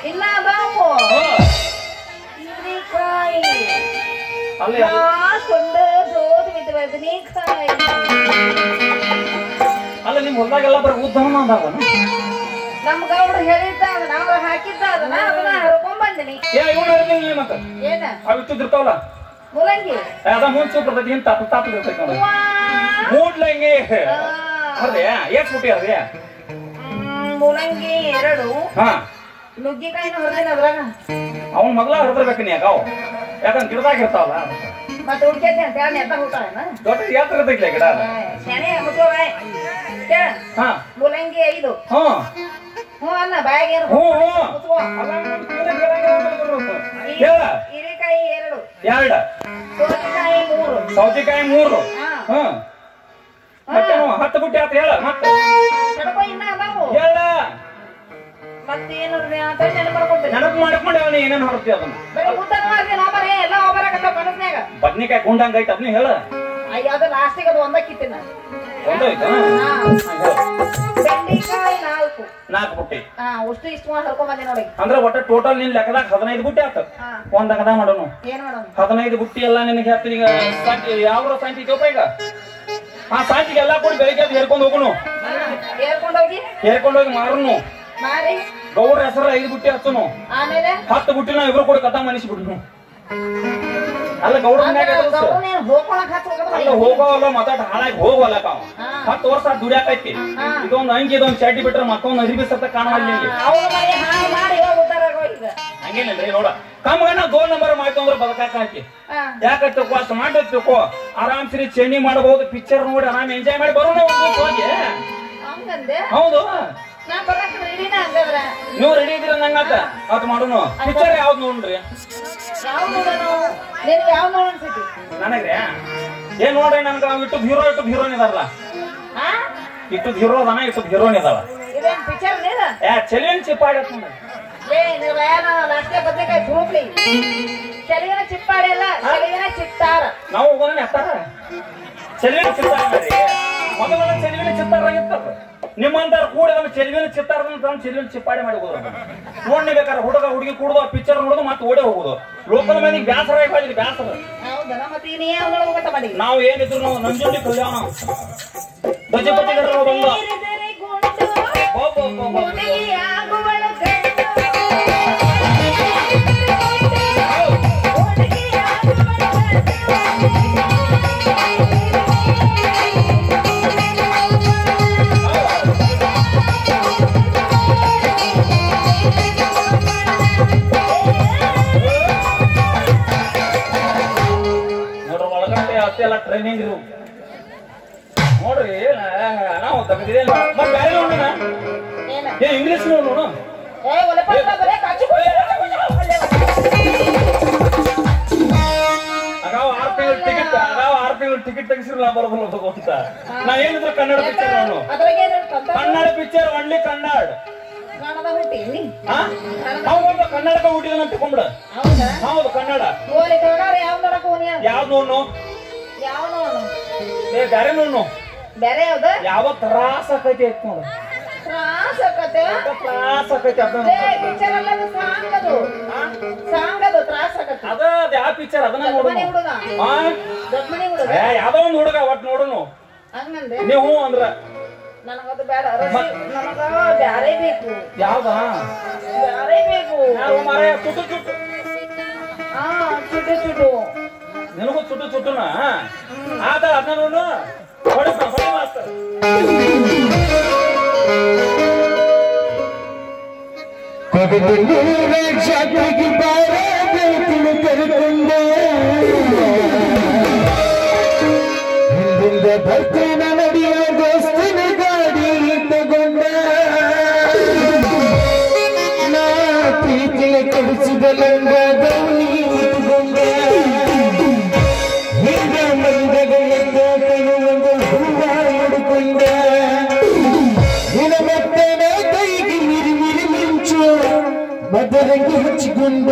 ಇನ್ನ ಅದಾವು ಹಾ. ಹೀರೆಕಾಯಿ ಅಲ್ಲಿ ಕೊಂಡು ಜೋತ್ ಬಿದ್ದು ಬದನೆಕಾಯಿ ಅಲ್ಲ ನಿಮ್ ಹೊಲ್ದಾಗೆಲ್ಲ ಬರೀ ಉದ್ದವನ ಅದಾವ ನಮ್ ಗೌಡ್ರು ಹೇಳಿದ್ದ ಅದನ್ನ ಅವ್ರು ಹಾಕಿದ್ದ ಅದನ್ನ ಅದನ್ನ ಹರ್ಕೊಂಡ್ ಬಂದಿನಿ ಏ ಇವನು ಹೇಳ್ತೀನಿ ಮತ್ತ ಏನ ಅವ್ ಇರ್ತಾವಲ್ಲ ಮುಲಂಗಿ ಅದ ಮುಂಚೆ ಸೂಪರ್ ಬರ್ತೈತಿ ಹಿಂಗ್ ತಾಪ ತಾಪ ಇರ್ತೈತಿ ನೋಡಿ ವಾ. ಮೂಡ್ಲಂಗಿ ಆ. ಅದೇ ಎಷ್ಟ್ ಬಿಟ್ಟಿ ಅದೇ ಹ್ಮ್, ಮುಲಂಗಿ ಎರಡು ಹಾ ನುಗ್ಗಿಕಾಯಿನ ಹೊರದೇನ ಅದ್ರಾಗ ಅವ್ನ ಮೊದಲ ಹರಿದಿರ್ಬೇಕು ನೀ ಅವ್ ಯಾಕಂದ್ರೆ ಗಿಡದಾಗ ಇರ್ತಾವಲ್ಲ ಮತ್ತೆ ಉಳ್ಕೈತಿ ಅಂತ ಹೇಳಿ ಎತ್ತ ಹೋಗ್ತಾಳೇನ ದೊಡ್ಡ ಎತ್ತರ ಇರ್ತೈತಿ ಗಿಡ ಅದು. ಶನಿ ಮುಚ್ಚೋ ಬಾಯ್ ಕೇಳ ಹಾ ಮುಲಂಗಿ ಐದು ಹ್ಞೂ ಹ್ಞೂ ಅನ್ನ ಬಾಯಾಗ ಏನು ಹ್ಞೂ ಹ್ಞೂ ಮುಚ್ಕೋ ಅಲ್ಲ, ಗಿಡ ಗಿಡ ಗಿಡ ಹೇಳ ಹೀರೆಕಾಯಿ ಎರಡು ಎರಡು ಸೋರೆಕಾಯಿ ಮೂರು ಸೌತೆಕಾಯಿ ಮೂರು ಹಾ ಹ್ಮ್ ಮತ್ತೇನು ಹತ್ತು ಬುಟ್ಟಿ ಆತ ಹೇಳ ಮತ್ತೆ ಕಡಪ ಇನ್ನ ಅದಾವು ಹೇಳ ಮತ್ತೇನು ಅಂತ ನೆನಪು ಮಾಡ್ಕೊತೀನಿ ನೆನಪು ಮಾಡ್ಕೊಂಡು ಅವನು ಏನೇನು ಹೊರತಿ ಅದನ್ನ ಬರೀ ಉದ್ದನ ಮಾಡ್ತೀನಿ ಒಬ್ಬರೇ ಎಲ್ಲ ಒಬ್ಬರಾಗತ್ತ ಮನಸ್ನ್ಯಾಗ ಬದ್ನಿಕಾಯಿ ಗುಂಡಂಗ ಐತೆ ಅದನ್ನ ಹೇಳ ಅಯ್ಯ ಅದು ಲಾಸ್ಟಿಗೆ ಅದು ಒಂದ ಕಿತ್ತಿನ ಒಂದೋಯ್ತು ಹಾ ಬೆಂಡೆಕಾಯಿ ನಾಲ್ಕು ನಾಲ್ಕು ಬುಟ್ಟಿ ಹಾ ಅಷ್ಟು ಇಷ್ಟು ಮಾಡಿ ಹರ್ಕೊಂಡ್ ಬಂದೆ ನೋಡಿ ಅಂದ್ರೆ ಒಟ್ಟ ಟೋಟಲ್ ನಿನ್ ಲೆಕ್ಕದಾಗ ಹದಿನೈದು ಬುಟ್ಟಿ ಆತ ಹಾ ಒಂದ್ ಅಂಗದ ಮಾಡೋನು ಏನ್ ಮಾಡೋಣ ಹದಿನೈದು ಬುಟ್ಟಿ ಎಲ್ಲ ನಿನಗೆ ಹೇಳ್ತೀನಿ ಈಗ ಸಾಂತಿ ಯಾವ ಸಾಂತಿ ಇದೆಯಪ್ಪ ಈಗ ಹಾ ಸಾಂತಿಗೆ ಎಲ್ಲ ಕೊಡಿ ಬೆಳಿಗ್ಗೆ ಅದು ಹೇರ್ಕೊಂಡು ಹೋಗುನು ಏರ್ಕೊಂಡ್ ಹೋಗಿ ಹೇರ್ಕೊಂಡು ಹೋಗಿ ಮಾರುನು ಮಾರಿ ಗೌಡ್ರ ಹೆಸರು ಐದು ಬುಟ್ಟಿ ಹಚ್ಚುನು ಆಮೇಲೆ ಹತ್ತು ಬುಟ್ಟಿನ ಇಬ್ರು ಕೂಡ ಕಥ ಮನಿಸಿ ಬಿಡ್ನು ಅಲ್ಲ ಗೌಡ್ರ ಮನ್ಯಾಗ ಎದರ್ಸು. ನೀನು ಹೋಗ್ಕೊಳಕ್ ಹಚ್ಚ ಅಲ್ಲ ಹೋಗೋವಲ್ಲ ಮಾತಾಡ ಹಾಳಾಗಿ ಹೋಗೋವಲ್ಲ ಕಾವ ಹಾ. ಹತ್ತು ವರ್ಷ ದುಡಿಯಾಕೈತಿ ಹಾ. ಇದೊಂದು ಅಂಗಿ ಇದೊಂದು ಚಡ್ಡಿ ಬಿಟ್ರೆ ಮತ್ತೊಂದು ಅರಿಬಿ ಸತ್ತ ಕಾಣವಲ್ಲ ನಿಂಗೆ ಅವ್ರ ಮನೆ ಹಾಳು ಮಾಡಿ ಇವಾಗ ಉದ್ದಾರ ಆಗೋ ಈಗ ಹಂಗೇನಿಲ್ರಿ ನೋಡ ಕಮ್ಗನ ದೋ ನಂಬರ್ ಮಾಡ್ತು ಅಂದ್ರೆ ಬದಕಾಕ ಹಾಕಿ ಹಾ ಯಾಕಂತ ಅಷ್ಟು ಮಾಡಿರ್ತಿಕೋ ಆರಾಮ್ ಸರಿ ಚೇಂಜಿ ಮಾಡಬಹುದು ಪಿಕ್ಚರ್ ನೋಡಿ ಆರಾಮ್ ಎಂಜಾಯ್ ಮಾಡಿ ಬರೋಣ ಒಂದು ದಿವ್ಸ ಹೋಗಿ ಹಂಗಂದೆ ಹೌದು ನಾ ಬರಕ್ ರೆಡಿನ ಹಂಗದ್ರ ನೀವು ರೆಡಿ ಇದೀರ ನಂಗಾತ ಅದ್ ಮಾಡೋನು ಪಿಕ್ಚರ್ ಯಾವ್ದು ನೋಡ್ರಿ ಯಾವ ನೋಡೋಣ ನಿನ್ಗೆ ಯಾವ ನೋಡೋಣ ಅನ್ಸತಿ ನನಗ್ರಿ ಏನ್ ನೋಡ್ರಿ ನನ್ಗ ಇಟ್ಟು ಹೀರೋ ಇಟ್ಟು ಹೀರೋನ್ ಇದಾರಲ್ಲ ಹಾ ಇಟ್ಟು ಹೀರೋ ಅದಾನ ಇಟ್ಟು ಹೀರೋನ್ ಇದಾವ ಇದೇನ್ ಪಿಕ್ಚರ್ ನೀದ ಏ ಚೆಲಿಯನ್ ಚಿಪ್ಪಾಡಿ ನೋಡ್ರಿ ಲೇ ನೀವು ಯಾರ ಲಾಸ್ಟೇ ಬದ್ನೆಕಾಯಿ ತುರುಪ್ಲಿ ಚಳಿಗನ ಚಿಪ್ಪಾಡಿ ಅಲ್ಲ ಚಳಿಗನ ಚಿತ್ತಾರ ನಾವು ಹೋಗೋಣ ಎತ್ತಾರ ಚೆಲುವಿನ ಚಿತ್ತಾರ ಮಾಡ್ರಿ ಮೊದಲ ಚೆಲುವಿನ ಚಿತ್ತಾರ ಇರ್ತದ ನಿಮ್ಮಂತಾರ ಕೂಡ ಅದನ್ನ ಚೆಲುವಿನ ಚಿತ್ತಾರ ತಂದು ಚೆಲುವಿನ ಚಿಪ್ಪಾಡಿ ಮಾಡಿ ಹೋಗೋದು ನೋಡಿ ಬೇಕಾದ್ರೆ ಹುಡುಗ ಹುಡುಗಿ ಕೂಡುದು ಪಿಕ್ಚರ್ ನೋಡುದು ಮತ್ತೆ ಓಡೇ ಹೋಗುದು ಲೋಕಲ್ ಮಂದಿಗೆ ಬ್ಯಾಸರ ಆಗಿ ಹೋಗಿದ್ರಿ ಬ್ಯಾಸರ ಹೌದನ ಮತ್ತೆ ನೀ ಯಾವ ನೋಡ್ಬೇಕಂತ ಮಾಡಿ ನಾವು ಏನಿದ್ರು ನಾವು ನಂಜುಂಡಿ ಕಲ್ಯಾಣ ಗಜಪತಿಗರ ಬಂದ ಸೇರಿದರೆ ಗುಂಡು ಒಬ್ಬ ಒಬ್ಬ ಒಬ್ಬ. ಹುಡುಗಿಯಾಗುವಳು ಗಂಡು. ಹುಡುಗಿಯಾಗುವಳು ನೋಡ್ರಿ ಒಳಗಡೆ ಅತ್ತೆ ಎಲ್ಲ ಟ್ರೈನಿಂಗ್ ಇರು ನೋಡ್ರಿ ನಾವು ತೆಗೆದಿದೆ ಮತ್ತೆ ಬೇರೆ ನೋಡೋಣ ಏನ? ಏ ಇಂಗ್ಲಿಷ್ ನೋಡೋಣ ಏ, ಒಲೆಪ ಅಂತ ಬರೇ ಕಾಚು ಅಗಾವ್ ಆರ್ ತಿಂಗಳು ಟಿಕೆಟ್ ಅಗಾವ್ ಆರ್ ತಿಂಗಳು ಟಿಕೆಟ್ ತೆಗಿಸಿರಲ್ಲ ಬರೋದಿಲ್ಲ ಹೋಗು ಅಂತ ನಾ ಏನಿದ್ರು ಕನ್ನಡ ಪಿಕ್ಚರ್ ಅವನು ಅದ್ರಾಗ ಏನೇನು ತಂತ ಕನ್ನಡ ಪಿಕ್ಚರ್ ಒನ್ಲಿ ಕನ್ನಡ ನಾನದ ಹುಟ್ಟೀನಿ ಹಾ ಹೌದು ಕನ್ನಡಕ ಹುಟ್ಟಿದ ಅಂತ ತಿಳ್ಕೊಂಬಿಡ ಹೌದಾ ಹೌದು ಕನ್ನಡ ಗೋಲಿ ತಗೊಂಡವ್ರ ಯಾವ ನೋಡಕ್ ಹೋನಿ ಯಾವ್ದು ನೋಡ್ನು ಯಾವ ನೋಡು ಏ ಬ್ಯಾರೆ ನೋಡ್ನು ಬೇರೆ ಯಾವ್ದು ಯಾವ ತ್ರಾಸ ಆಕೈತಿ ಐತ್ ನೋಡು ತ್ರಾಸ ಆಕತ್ತೆ ತ್ರಾಸ ಆಕೈತಿ ಅದ ಏ ಪಿಕ್ಚರ್ ಅಲ್ಲ ಅದು ಸಾಂಗ್ ಅದು ಸಾಂಗ್ ಅದು ತ್ರಾಸ ಆಗತ್ತೆ ಅದ ಅದ ಯಾವ ಪಿಕ್ಚರ್ ಅದನ್ನ ನೋಡು ಮನೆ ಹುಡುಗ ಹಾ ದೊಡ್ಡ ಮನೆ ಹುಡುಗ ಏ ಯಾವ್ದೋ ಒಂದು ಹುಡುಗ ಒಟ್ ನೋಡುನು ಹಂಗಂದೆ ನೀವು ಹ್ಞೂ ಅಂದ್ರ ನನಗದು ಬೇಡ ರಸಿ ನನಗ ಬ್ಯಾರೆ ಬೇಕು ಯಾವ್ದ ಬ್ಯಾರೆ ಬೇಕು ಯಾವ ಮಾರಾಯ ಚುಟ್ಟು ಚುಟ್ಟು ಹಾ ಚುಟು ಚುಟು ನಿನಗೂ ಚುಟ್ಟು ಚುಟ್ಟುನ ಆತ ಅದನ್ನ ನೋಡು ಹೊಡಿ ಹೊಡಿ ಮಾಸ್ತರ್ ಕೊಡಗೂರ ಜಾತ್ರೆಗೆ ಬಾರ ಬೆಳಕಿನ ಕರೆಕೊಂಡೆ ಹಿಂದಿಂದ ಭಕ್ತನ ನಡೆಯ ದೋಸ್ತನ ಗಾಡಿ ತಗೊಂಡ ನಾ ಪ್ರೀತಿಗೆ ಕಳಿಸಿದ ಲಂಗ ಗೌನಿ ಉಟ್ಕೊಂಡ ಹಿಂದ ಮಂದಗಳಿಂದ ಕೈಯೊಂದು ಹೂವ ಹಿಡ್ಕೊಂಡ ನಿನ ಮಕ್ಕಳ ಕೈಗೆ ಮಿರಿ ಮಿರಿ ಮಿಂಚು ಮದರಂಗಿ ಹಚ್ಚಿಕೊಂಡ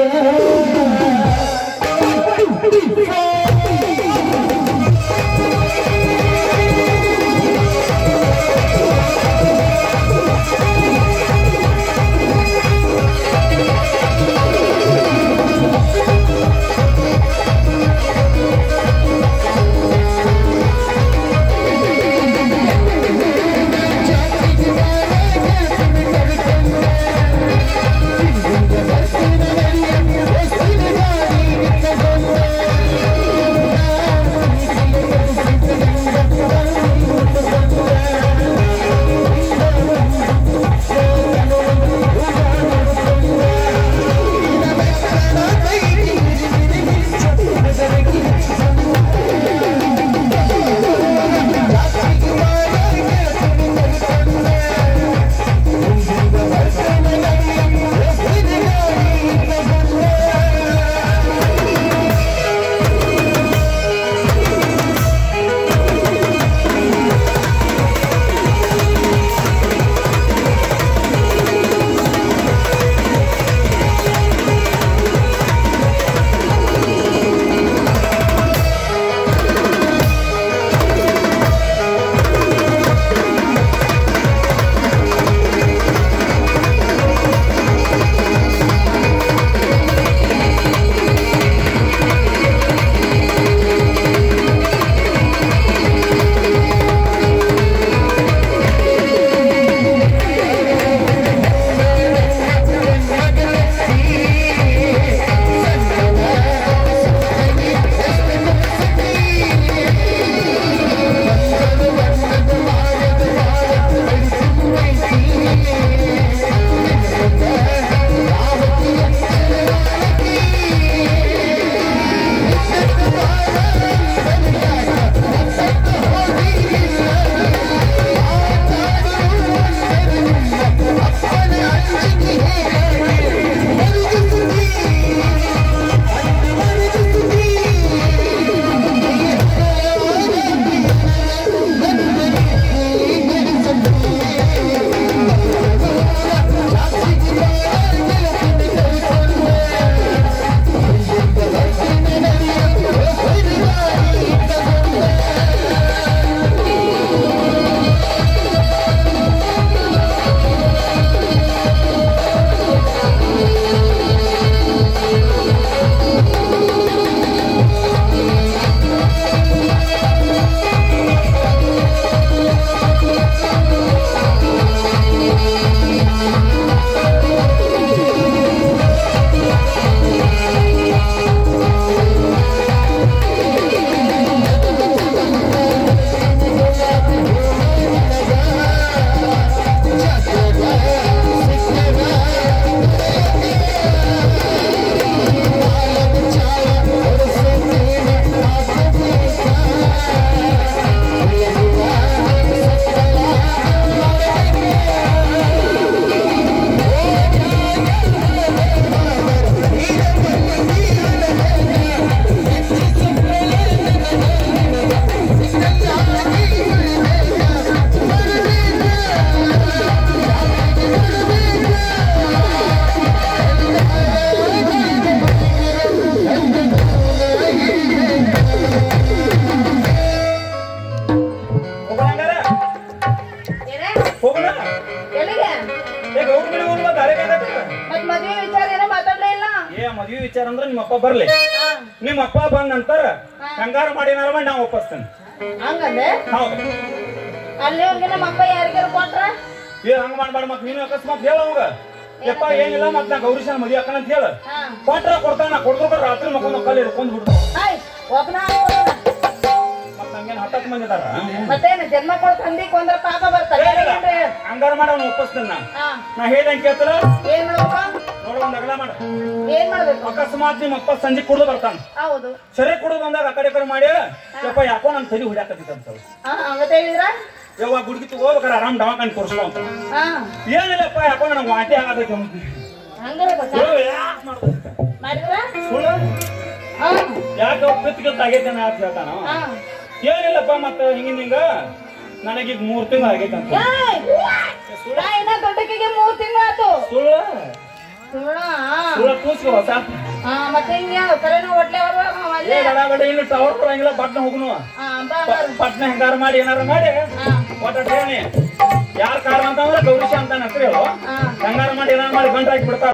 ಮದ್ವಿ ವಿಚಾರ ಅಂದ್ರೆ ನಿಮ್ಮ ಅಪ್ಪ ಬರ್ಲಿ ಹಾ ನಿಮ್ಮ ಅಪ್ಪ ಬಂದ ನಂತರ ಹೆಂಗಾರ ಮಾಡಿ ಏನಾರ ಮಾಡಿ ನಾ ಒಪ್ಪಿಸ್ತೇನೆ ಹಂಗಂದೆ ಹೌದು ಅಲ್ಲಿವರೆಗೆ ನಮ್ಮ ಅಪ್ಪ ಯಾರಿಗಾರು ಕೊಟ್ರ ಏ ಹಂಗ ಮಾಡ್ಬೇಡ ಮತ್ ನೀನು ಅಕಸ್ಮಾತ್ ಹೇಳ ಅವಾಗ ಯಪ್ಪ ಏನಿಲ್ಲ ಮತ್ ನಾ ಗೌರೀಶನ ಮದ್ವಿ ಅಕ್ಕನ ಅಂತ ಹೇಳ ಹಾ ಕೊಟ್ರ ಕೊಡ್ತಾನ ಕೊಡ್ದ್ರ ರಾತ್ರಿ ಮಕ್ಕೊಂಡ್ ಮಕ್ಕಳು ಇರ್ಕೊಂಡ್ ಬಿಡ್ತು ಆಯ್ ಒಬ್ಬನ ಹಾಕ್ಕೊಡೋಣ. ಮತ್ ನಂಗೇನ್ ಹತ್ತತ್ತು ಮಂದಿ ಇದಾರ ಮತ್ತೇನು ಜನ್ಮ ಕೊಡ್ ತಂದಿ ಕೊಂದ್ರ ಪಾಪ ಬರ್ತಾರೆ ಏನ್ರಿ? ಹಂಗಾರ ಮಾಡಿ ಅವ್ನು ಒಪ್ಪಿಸ್ತೇನೆ ನಾ ಹಾ ನಾ ಹೇಳ್ದಂಗೆ ಕೇಳ್ತಾರ ಏನ್ ಮಾಡ್ಬೇಕು ನೋಡ ಒಂದ್ ಅಗಲ ಮಾಡ ಏನ್ ಮಾಡ್ಬೇಕು ಅಕಸ್ಮಾತ್ ನಿಮ್ಮ ಅಪ್ಪ ಸಂಜೆ ಕುಡ್ದು ಬರ್ತಾನ ಹೌದು ಸರಿ ಕುಡ್ದು ಬಂದಾಗ ಆ ಕಡೆ ಈ ಕಡೆ ಮಾಡಿ ಯಪ್ಪ ಯಾಕೋ ನನ್ ತಲೆ ಹೊಡ್ಯಾಕತ್ತಿತ್ತಂತ ಹಾ ಹಂಗತ ಹೇಳಿದ್ರ ಯವ್ವ ಗುಡ್ಗಿ ತಗೋಬೇಕಾರೆ ಆರಾಮ್ ದವಾಖಾನೆ ತೋರಿಸ್ಕೊ ಅಂತ ಹಾ ಏನಿಲ್ಲಪ್ಪ ಯಾಕೋ ನನಗೆ ವಾಂತಿ ಆಗತೈತಿ ಹಂಗಿರ್ಬೇಕಾ ಯಾಕೆ ಮಾಡ್ಬೇಕು ಮಾಡಿದ್ರ ಸುಳ್ಳು ಹಾ ಯಾಕೆ ಪಿತ್ಗತ್ ಆಗೈತೆ ಅಂತ ಹೇಳ್ತಾನ ಅವ. ಹಾ ಏನಿಲ್ಲಪ್ಪ ಮತ್ತ ಹಿಂಗಿನ ಹಿಂಗ ನನಗೀಗ ಮೂರ್ ತಿಂಗಳು ಆಗೈತೆ ಅಂತ ಏಯ್! ನಾ ಇನ್ನ ದೊಡ್ಡಕ್ಕಿಗೆ ಮೂರ್ ತಿಂಗಳಾತು ಸುಳ್ಳು ಸುಳ್ಳ ಸುಳ್ಳು ತೂಸ್ಕೊ ಹೊಸ ಹಾ ಮತ್ತೆ ಹಿಂಗ ಕರೆನ ಹೊಟ್ಲೆ ಬರ್ಬೇಕು ನಾವ್ ಏ ಅಲ್ಲೇ ಬಡ ಬಡ ಇನ್ನು ಟವರ್ ಬರಂಗಿಲ್ಲ ಪಟ್ನ ಹೋಗುನು ಹಾ ಬಾ ಬಾ ಪಟ್ನ ಹೆಂಗಾರ ಮಾಡಿ ಏನಾರ ಮಾಡಿ ಹಾ ಒಟ್ಟ ಹೇಳಿ ಯಾರ ಕಾರಣ ಅಂತಂದ್ರೆ ಗೌರೀಶ ಅಂತ ಹೆಸರು ಹೇಳು ಹಾ ಹೆಂಗಾರ ಮಾಡಿ ಏನಾರ ಮಾಡಿ ಗಂಟು ಹಾಕಿ ಬಿಡ್ತಾರ